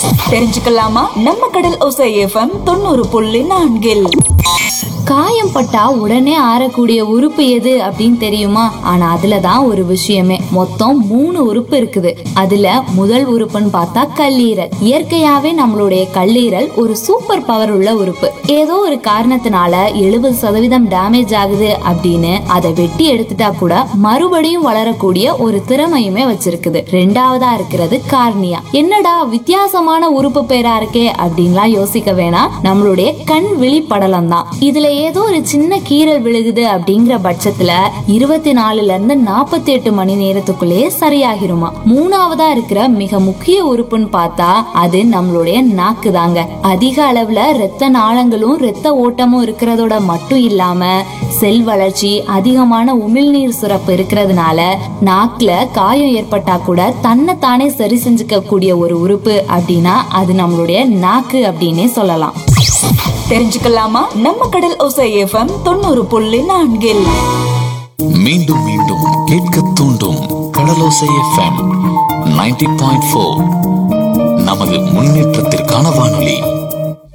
தெரிஞ்சுக்கலாமா நம்ம கடல் ஒசை எஃப்எம் தொண்ணூறு புள்ளி நான்கில் காயம் பட்டா உடனே ஆறக்கூடிய உறுப்பு எது அப்படின்னு தெரியுமா ஆனா அதுல தான் ஒரு விஷயமே மொத்தம் மூணு உறுப்பு இருக்குது அதுல முதல் உறுப்புன்னு பார்த்தா கல்லீரல் இயற்கையாவே நம்மளுடைய கல்லீரல் ஒரு சூப்பர் பவர் உள்ள உறுப்பு ஏதோ ஒரு காரணத்தினால எழுபது சதவீதம் டேமேஜ் ஆகுது அப்படின்னு அதை வெட்டி எடுத்துட்டா கூட மறுபடியும் வளரக்கூடிய ஒரு திறமையுமே வச்சிருக்குது ரெண்டாவதா இருக்கிறது கார்னியா என்னடா வித்தியாசமான உறுப்பு பேரா இருக்கே அப்படின்லாம் யோசிக்க வேணாம் நம்மளுடைய கண் விழி படலம் தான் இதுல ஏதோ ஒரு சின்ன கீறல் விழுகுது அப்படிங்கிற பட்சத்துல இருபத்தி நாலுல இருந்து நாற்பத்தி எட்டு மணி நேரத்துக்குள்ளேயே சரியாகிருமா மூணாவதா இருக்கிற மிக முக்கிய உறுப்புன்னு பார்த்தா அது நம்மளுடைய நாக்கு தாங்க அதிக அளவுல ரத்த நாளங்களும் ரத்த ஓட்டமும் இருக்கிறதோட மட்டும் இல்லாம செல் வளர்ச்சி அதிகமான உமிழ்நீர் சுரப்பு இருக்கிறதுனால நாக்குல காயம் ஏற்பட்டா கூட தன்னை தானே சரி செஞ்சுக்க கூடிய ஒரு உறுப்பு அப்படின்னா அது நம்மளுடைய நாக்கு அப்படின்னே சொல்லலாம் தெரிஞ்சுக்கலாமா நம்ம கடல் ஒசை எஃப்எம் தொண்ணூறு புள்ளி நான்கில் மீண்டும் மீண்டும் கேட்க தூண்டும் Kadalosai FM ninety point four நமது முன்னேற்றத்திற்கான வானொலி